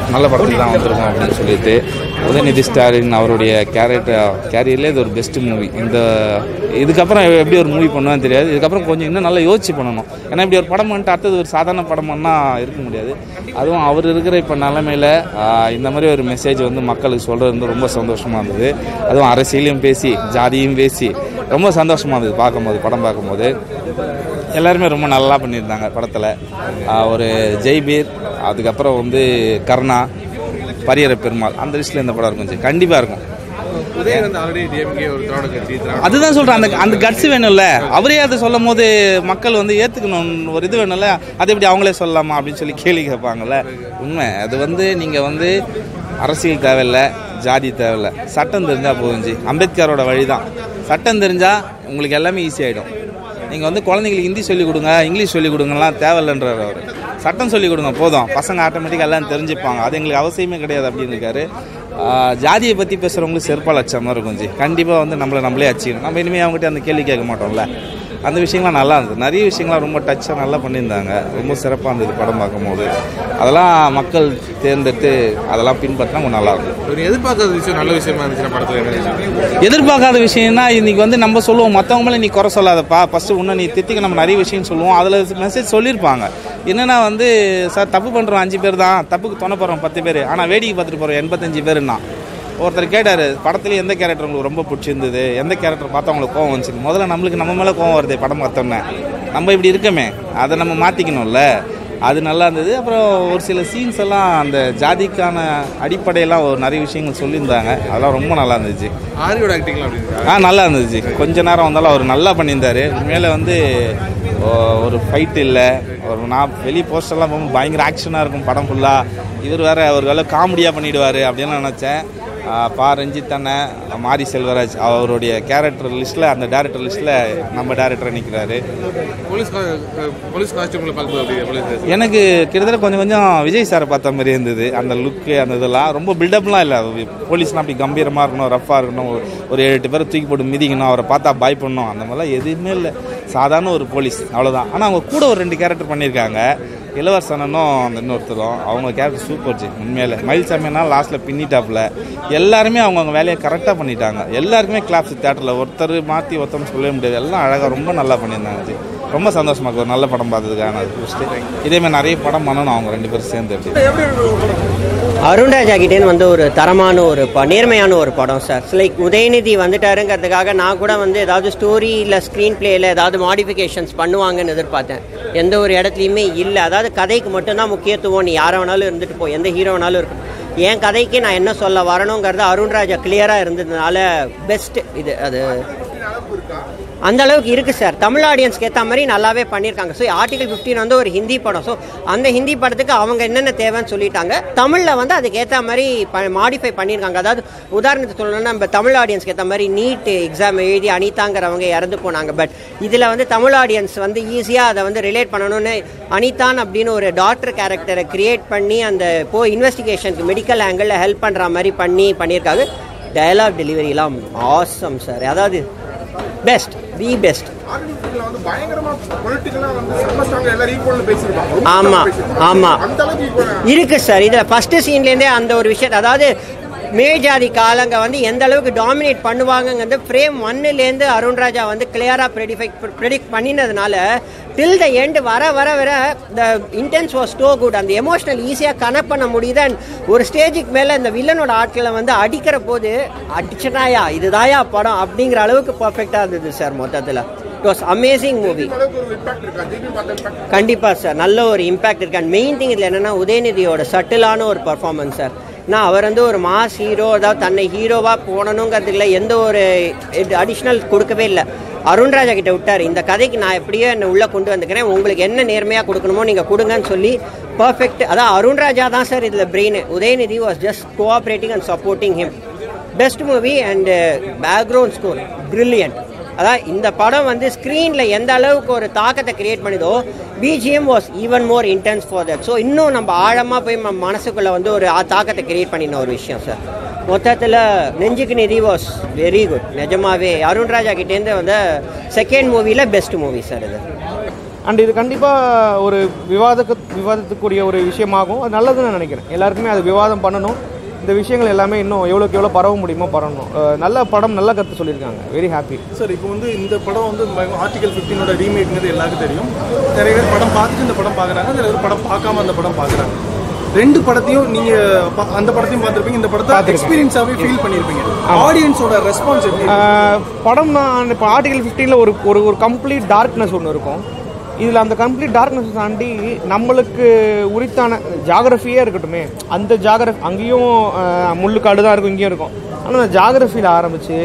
நல்ல படத்துக்கு தான் வந்திருக்கோம் அப்படின்னு சொல்லிட்டு உதயநிதி ஸ்டாலின் அவருடைய கேரக்டர் கேரியர்லேயே இது ஒரு பெஸ்ட் மூவி இந்த இதுக்கப்புறம் எப்படி ஒரு மூவி பண்ணுவான்னு தெரியாது இதுக்கப்புறம் கொஞ்சம் இன்னும் நல்லா யோசிச்சு பண்ணணும் ஏன்னா இப்படி ஒரு படம் பண்ணிட்டு அடுத்தது ஒரு சாதாரண படம் பண்ணால் இருக்க முடியாது அதுவும் அவர் இருக்கிற இப்போ நிலமையில ஆஹ், இந்த மாதிரி ஒரு மெசேஜ் வந்து மக்களுக்கு சொல்கிறது வந்து ரொம்ப சந்தோஷமாக இருந்தது அதுவும் அரசியலையும் பேசி ஜாதியும் பேசி ரொம்ப சந்தோஷமாக இருந்தது பார்க்கும்போது படம் பார்க்கும்போது எல்லாருமே ரொம்ப நல்லா பண்ணியிருந்தாங்க படத்தில் ஒரு ஜெய்பீர் அதுக்கப்புறம் வந்து கர்ணா பரியர பெருமாள் அந்த லிஸ்ட்டில் இந்த படம் இருக்கும் கண்டிப்பாக இருக்கும் உதயன் வந்து ஆல்ரெடி டிஎம்கே ஒரு திராவிட கட்சி திராவிட அதுதான் சொல்கிறேன் அந்த அந்த கட்ஸ் வேணும்ல அவரே அதை சொல்லும் போது மக்கள் வந்து ஏற்றுக்கணும் ஒரு இது வேணும்ல அது எப்படி அவங்களே சொல்லலாமா அப்படின்னு சொல்லி கேள்வி கேட்பாங்கல்ல உண்மை அது வந்து நீங்கள் வந்து அரசியல் தேவையில்ல ஜாதி தேவையில்ல சட்டம் தெரிஞ்சால் போதுஞ்சு அம்பேத்கரோட வழி தான் சட்டம் தெரிஞ்சால் உங்களுக்கு எல்லாமே ஈஸி ஆகிடும் நீங்கள் வந்து குழந்தைங்களுக்கு ஹிந்தி சொல்லிக் கொடுங்க இங்கிலீஷ் சொல்லிக் கொடுங்கலாம் தேவையில்லைன்றார் அவர் சட்டம் சொல்லிக் கொடுங்க போதும் பசங்க ஆட்டோமேட்டிக்காக எல்லாம் தெரிஞ்சுப்பாங்க அது எங்களுக்கு அவசியமே கிடையாது அப்படின்னு இருக்காரு ஆஹ் ஜாதியை பற்றி பேசுகிறவங்களுக்கு செருப்பால் அச்ச மாதிரி இருக்கும் ஜி கண்டிப்பாக வந்து நம்மளை நம்மளே அச்சிக்கணும் நம்ம இனிமேல் அவங்ககிட்ட அந்த கேள்வி கேட்க மாட்டோம்ல அந்த விஷயங்கள்லாம் நல்லா இருந்தது நிறைய விஷயங்கள்லாம் ரொம்ப டச்சாக நல்லா பண்ணியிருந்தாங்க ரொம்ப சிறப்பாக இருந்தது படம் பார்க்கும்போது அதெல்லாம் மக்கள் தேர்ந்தெடுத்து அதெல்லாம் பின்பற்றினா கொஞ்சம் நல்லா இருக்கும் ஒரு எதிர்பார்க்காத விஷயம் நல்ல விஷயமா இருந்துச்சுன்னா படத்துல என்ன விஷயம் எதிர்பார்க்காத விஷயம்னா இன்னைக்கு வந்து நம்ம சொல்லுவோம் மற்றவங்கள நீ குறை சொல்லாதப்பா ஃபஸ்ட்டு இன்னும் நீ திட்டிக்க நம்ம நிறைய விஷயம் சொல்லுவோம் அதில் மெசேஜ் சொல்லியிருப்பாங்க என்னென்னா வந்து சார் தப்பு பண்ணுறோம் அஞ்சு பேர் தான் தப்புக்கு துணை போகிறோம் பத்து பேர் ஆனால் வேடிக்கை பார்த்துட்டு போகிறோம் எண்பத்தஞ்சு பேருன்னா ஒருத்தர் கேட்டார் படத்துல எந்த கேரக்டர் உங்களுக்கு ரொம்ப பிடிச்சிருந்தது எந்த கேரக்டர் பார்த்தா உங்களுக்கு கோவம் வந்துச்சு முதல்ல நம்மளுக்கு நம்ம மேலே கோவம் வருது படம் பார்த்தோன்னே நம்ம இப்படி இருக்கமே அதை நம்ம மாற்றிக்கணும்ல அது நல்லா இருந்தது அப்புறம் ஒரு சில சீன்ஸ் எல்லாம் அந்த ஜாதிக்கான அடிப்படையெல்லாம் ஒரு நிறைய விஷயங்கள் சொல்லியிருந்தாங்க அதெல்லாம் ரொம்ப நல்லா இருந்துச்சு ஆரியோட ஆக்டிங்லாம் அப்படி இருக்கா ஆ நல்லா இருந்துச்சு கொஞ்ச நேரம் வந்தாலும் அவர் நல்லா பண்ணியிருந்தாரு மேலே வந்து ஓ- ஒரு ஃபைட் இல்லை ஒரு நான் வெளி போஸ்டர்லாம் போகும்போது பயங்கர ஆக்ஷனாக இருக்கும் படம் ஃபுல்லாக இவர் வேற ஒரு வேலை காமெடியாக பண்ணிடுவார் அப்படின்னு நினச்சேன் ஆ, பா ரஞ்சித் அண்ணன் மாரி செல்வராஜ் அவருடைய கேரக்டர் லிஸ்ட்டில் அந்த டேரக்டர் லிஸ்ட்டில் நம்ம டேரக்டர் நிற்கிறாரு போலீஸ் கா- அஹ் போலீஸ் காஸ்டியூம்ல பார்க்கும்போது அப்படி போலீஸ் எனக்கு கிட்டத்தட்ட கொஞ்சம் கொஞ்சம் விஜய் சாரை பார்த்த மாதிரி இருந்தது அந்த லுக்கு அந்த இதெல்லாம் ரொம்ப பில்டப்லாம் இல்லை போலீஸ்லாம் அப்படி கம்பீரமாக இருக்கணும் ரஃப்பாக இருக்கணும் ஒரு- ஒரு ஏழு எட்டு பேரை தூக்கி போட்டு மிதிக்கணும் அவரை பார்த்தா பயப்படணும் அந்த மாதிரிலாம் எதுவுமே இல்லை சாதாரண ஒரு போலீஸ் அவ்வளோதான் ஆனால் அவங்க கூட ஒரு ரெண்டு கேரக்டர் பண்ணியிருக்காங்க இளவரசனனும் அந்த இன்னொருத்தரும் அவங்க கேரக்டர் சூப்பர் ஜி உண்மையில மயில் சாமியனா லாஸ்ட்டில் பின்னிட்டாப்புல எல்லாருமே அவங்கவுங்க வேலையை கரெக்டாக பண்ணிட்டாங்க எல்லாருக்குமே கிளாப்ஸ் தேட்டரில் ஒருத்தர் மாற்றி ஒருத்தர்னு சொல்லவே முடியாது எல்லாம் அழகாக ரொம்ப நல்லா பண்ணியிருந்தாங்க ஜி ரொம்ப சந்தோஷமா இருக்கு ஒரு நல்ல படம் பார்த்ததுக்கான அது ஃபஸ்ட்டு இதேமாதிரி நிறைய படம் பண்ணணும் அவங்க ரெண்டு பேரும் சேர்ந்து அப்படி அருண்ராஜா கிட்டேருந்து வந்து ஒரு தரமான ஒரு ப நேர்மையான ஒரு படம் சார் லைக் உதயநிதி வந்துட்டாருங்கிறதுக்காக நான் கூட வந்து ஏதாவது ஸ்டோரி இல்லை ஸ்க்ரீன் பிளேயில் ஏதாவது மாடிஃபிகேஷன்ஸ் பண்ணுவாங்கன்னு எதிர்பார்த்தேன் எந்த ஒரு இடத்துலையுமே இல்லை அதாவது கதைக்கு மட்டும்தான் முக்கியத்துவம் நீ யாரை வேணாலும் இருந்துட்டு போ எந்த ஹீரோ வேணாலும் இருக்கும் என் கதைக்கு நான் என்ன சொல்ல வரணுங்கிறது அருண்ராஜா கிளியராக இருந்ததுனால பெஸ்ட் இது அது அந்த அளவுக்கு இருக்கு சார் தமிழ் ஆடியன்ஸ்க்கு ஏற்ற மாதிரி நல்லாவே பண்ணியிருக்காங்க ஸோ ஆர்டிகல் 15 வந்து ஒரு ஹிந்தி படம் ஸோ அந்த ஹிந்தி படத்துக்கு அவங்க என்னென்ன தேவைன்னு சொல்லிட்டாங்க தமிழில் வந்து அதுக்கு ஏற்ற மாதிரி மாடிஃபை பண்ணியிருக்காங்க அதாவது உதாரணத்துக்கு சொல்லணும்னா நம்ம தமிழ் ஆடியன்ஸ்க்கு ஏற்ற மாதிரி நீட் எக்ஸாம் எழுதி அனிதாங்கிறவங்க இறந்து போனாங்க பட் இதில் வந்து தமிழ் ஆடியன்ஸ் வந்து ஈஸியாக அதை வந்து ரிலேட் பண்ணணும்னு அனிதான் அப்படின்னு ஒரு டாக்டர் கேரக்டரை கிரியேட் பண்ணி அந்த இப்போ இன்வெஸ்டிகேஷனுக்கு மெடிக்கல் ஆங்கிளில் ஹெல்ப் பண்ணுற மாதிரி பண்ணி பண்ணியிருக்காங்க டயலாக் டெலிவரிலாம் ஆசம் சார் அதாவது பெஸ்ட் தி பெஸ்ட் ஆர்டிஃபிஷியல்ல வந்து பயங்கரமா பொலிட்டிக்கலா வந்து செம்ம ஸ்ட்ராங்கா எல்லாரும் ஈக்குவல் பேசிருப்பாங்க ரொம்ப ஆமா, strong ஆ பேசிருப்பாங்க. ஆமா. அந்த அளவுக்கு ஈக்குவல் இருக்கு சார் இதில் ஃபர்ஸ்ட் சீன்லேருந்தே அந்த ஒரு விஷயத்தை அதாவது மேல்ஜாதி காலங்க வந்து எந்த அளவுக்கு டாமினேட் பண்ணுவாங்கங்கிறது ஃப்ரேம் ஒன்னுலேருந்து அருண்ராஜா வந்து கிளியராக ப்ரெடிஃபை ப்ரெடிக்ட் பண்ணினதுனால டில் த எண்ட் வர வர வர the intense was too good அந்த எமோஷனல் ஈஸியாக கனெக்ட் பண்ண முடியுது and ஒரு ஸ்டேஜுக்கு மேலே இந்த வில்லனோட ஆட்களை வந்து அடிக்கிற போது அடிச்சனாயா இதுதாயா படம் அப்படிங்கிற அளவுக்கு பர்ஃபெக்டாக இருந்தது சார் மொத்தத்தில் இட் வாஸ் அமேசிங் மூவி அளவுக்கு ஒரு இம்பாக்ட் இருக்கா திருப்பி பார்த்த இம்பாக்ட் கண்டிப்பாக சார் நல்ல ஒரு இம்பாக்ட் இருக்கு அண்ட் மெயின் திங் இதில் என்னென்னா உதயநிதியோட சட்டிலான ஒரு பர்ஃபார்மன்ஸ் சார் நான் அவர் வந்து ஒரு மாஸ் ஹீரோ அதாவது தன்னை ஹீரோவாக போடணுங்கிறதுல எந்த ஒரு அடிஷ்னல் கொடுக்கவே இல்லை அருண்ராஜா கிட்ட விட்டார் இந்த கதைக்கு நான் எப்படியோ என்னை உள்ளே கொண்டு வந்துக்கிறேன் உங்களுக்கு என்ன நேர்மையாக கொடுக்கணுமோ நீங்கள் கொடுங்கன்னு சொல்லி பர்ஃபெக்ட் அதான் அருண்ராஜா தான் சார் இதில் brain Udhayanidhi was just cooperating and supporting him best movie and background score brilliant அதான் இந்த படம் வந்து ஸ்க்ரீனில் எந்த அளவுக்கு ஒரு தாக்கத்தை கிரியேட் பண்ணுதோ BGM was even more intense for that so இன்னும் நம்ம ஆழமாக போய் நம்ம மனசுக்குள்ளே வந்து ஒரு ஆ- தாக்கத்தை கிரியேட் பண்ணின ஒரு விஷயம் சார் மொத்தத்தில் நெஞ்சுக்கு நிதி வாஸ் வெரி குட் நிஜமாவே அருண்ராஜா கிட்டேருந்து வந்து செகண்ட் மூவியில் பெஸ்ட் மூவி சார் இது அண்ட் இது கண்டிப்பாக ஒரு விவாதக்கு விவாதத்துக்குரிய ஒரு விஷயமாகும் அது நல்லதுன்னு நான் நினைக்கிறேன் எல்லாருக்குமே அது விவாதம் பண்ணணும் இந்த விஷயங்கள் எல்லாமே இன்னும் எவ்வளோக்கு எவ்வளோ பரவ முடியுமோ பரவணும் அஹ் நல்ல படம் நல்ல கருத்து சொல்லியிருக்காங்க வெரி ஹாப்பி சார் இப்போ வந்து இந்த படம் வந்து ஆர்டிகல் ஃபிஃப்டீனோட ரீமேக்ங்கிறது எல்லாருக்கும் தெரியும் நிறைய பேர் படம் பார்த்துட்டு இந்த படம் பார்க்குறாங்க நிறைய பேர் படம் பார்க்காம அந்த படம் பார்க்குறாங்க ரெண்டு படத்தையும் நீங்க பா- அந்த படத்தையும் பார்த்துருப்பீங்க இந்த படத்தை பார்த்திருக்கேன். எக்ஸ்பீரியன்ஸாவே ஃபீல் பண்ணியிருப்பீங்க ஆடியன்ஸோட ரெஸ்பான்ஸ் எப்படி இருக்கு? ஆஹ் படம் நான் இப்போ ஆர்டிகல் ஃபிஃப்டீனில் ஒரு ஒரு ஒரு கம்ப்ளீட் டார்க்னஸ் ஒன்று இருக்கும் இதில் அந்த கம்ப்ளீட் டார்க்னஸ் தாண்டி நம்மளுக்கு உரித்தான ஜாகிரஃபியே இருக்கட்டுமே அந்த ஜாகிரஃபி அங்கேயும் ஆஹ் முள்ளுக்காடு தான் இருக்கும் இங்கேயும் இருக்கும் ஆனால் அந்த ஜாகிரஃபியில் ஆரம்பித்து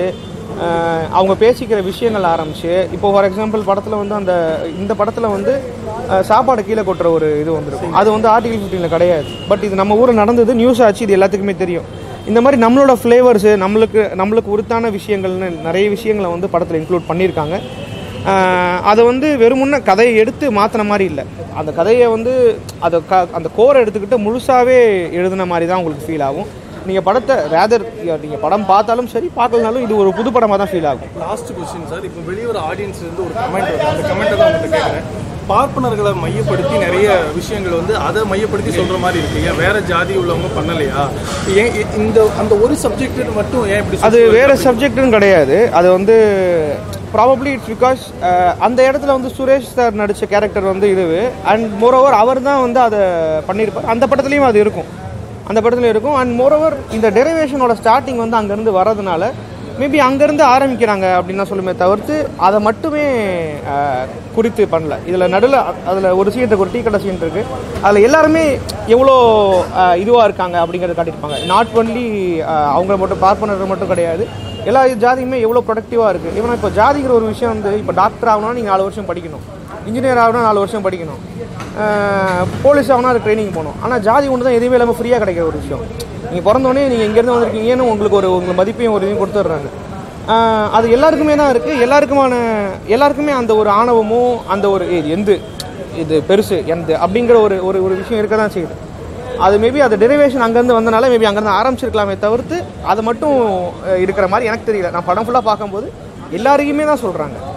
அவங்க பேசிக்கிற விஷயங்கள் ஆரம்பித்து இப்போ ஃபார் எக்ஸாம்பிள் படத்தில் வந்து அந்த இந்த படத்தில் வந்து ஆஹ் சாப்பாடு கீழே கொட்டுற ஒரு இது வந்திருக்கும் அது வந்து ஆர்டிகல் ஃபிஃப்டீனில் கிடையாது பட் இது நம்ம ஊரில் நடந்தது நியூஸ் ஆச்சு இது எல்லாத்துக்குமே தெரியும் இந்த மாதிரி நம்மளோட ஃப்ளேவர்ஸு நம்மளுக்கு நம்மளுக்கு உருத்தான விஷயங்கள்னு நிறைய விஷயங்களை வந்து படத்தில் இன்க்ளூட் பண்ணியிருக்காங்க ஆஹ் அதை வந்து வெறுமுன்ன கதையை எடுத்து மாற்றின மாதிரி இல்லை அந்த கதையை வந்து அதை க அந்த கோரை எடுத்துக்கிட்டு முழுசாகவே எழுதின மாதிரி தான் உங்களுக்கு ஃபீல் ஆகும் நீங்கள் படத்தை ரேதர் நீங்கள் படம் பார்த்தாலும் சரி பார்க்கலனாலும் இது ஒரு புது படமாக தான் ஃபீல் ஆகும் லாஸ்ட் கொஸ்டின் சார் இப்போ வெளியூர் ஆடியன்ஸ் இருந்து ஒரு கமெண்ட் வருது அந்த கமெண்ட்டை தான் உங்கள்கிட்ட கேட்குறேன் பார்ப்பனர்களை மையப்படுத்தி நிறைய விஷயங்கள் வந்து அதை மையப்படுத்தி சொல்ற மாதிரி இருக்கு ஏன் வேற ஜாதி உள்ளவங்க பண்ணலையா ஏன் இ- இந்த அந்த ஒரு சப்ஜெக்ட் மட்டும் ஏன் இப்படி அது சொல்றீங்க? வேற சப்ஜெக்ட்னு கிடையாது அது வந்து ப்ராபப்ளி இட்ஸ் பிகாஸ் அந்த இடத்துல வந்து சுரேஷ் சார் நடித்த கேரக்டர் வந்து இது அண்ட் மோரோவர் அவர் தான் வந்து அதை பண்ணியிருப்பார் அந்த படத்துலையும் அது இருக்கும் அந்த படத்துலையும் இருக்கும் அண்ட் மோரோவர் இந்த டெரிவேஷனோட ஸ்டார்டிங் வந்து அங்கேருந்து வர்றதுனால மேபி அங்கேருந்து ஆரம்பிக்கிறாங்க அப்படின்னு தான் சொல்லுமே தவிர்த்து அதை மட்டுமே அஹ், குறித்து பண்ணல இதில் நடுவில் அதில் ஒரு சீன் இருக்கு ஒரு டீ கடை சீன் இருக்குது அதில் எல்லாருமே எவ்வளோ இதுவாக இருக்காங்க அப்படிங்கிறத காட்டியிருப்பாங்க நாட் ஒன்லி அவங்க மட்டும் பார்ப்பனர் மட்டும் கிடையாது எல்லா ஜாதியுமே எவ்வளோ ப்ரொடக்டிவாக இருக்குது ஈவன் இப்போ ஜாதிங்கிற ஒரு விஷயம் வந்து இப்போ டாக்டர் ஆகணும்னா நீங்கள் நாலு வருஷம் படிக்கணும் இன்ஜினியர் ஆகணும்னா நாலு வருஷம் படிக்கணும் போலீஸ் ஆகணும் அது ட்ரைனிங் போகணும் ஆனால் ஜாதி ஒன்று தான் எதுவுமே இல்லாமல் ஃப்ரீயாக கிடைக்கிற ஒரு விஷயம் நீங்கள் பிறந்தோடனே நீங்கள் இங்கேருந்து வந்திருக்கீங்கன்னு உங்களுக்கு ஒரு உங்கள் மதிப்பையும் ஒரு இதையும் கொடுத்துட்றாங்க ஆஹ் அது எல்லாருக்குமே தான் இருக்குது எல்லாருக்குமான எல்லாருக்குமே அந்த ஒரு ஆணவமும் அந்த ஒரு ஏய், இது எந்து இது பெருசு எந்து அப்படிங்கிற ஒரு ஒரு ஒரு விஷயம் இருக்க தான் செய்யுது அது மேபி அது டெரிவேஷன் அங்கேருந்து வந்தனால மேபி அங்கேருந்து ஆரம்பிச்சிருக்கலாமே தவிர்த்து அது மட்டும் அஹ், இருக்கிற மாதிரி எனக்கு தெரியல நான் படம் ஃபுல்லாக பார்க்கும்போது எல்லாரையுமே தான் சொல்கிறாங்க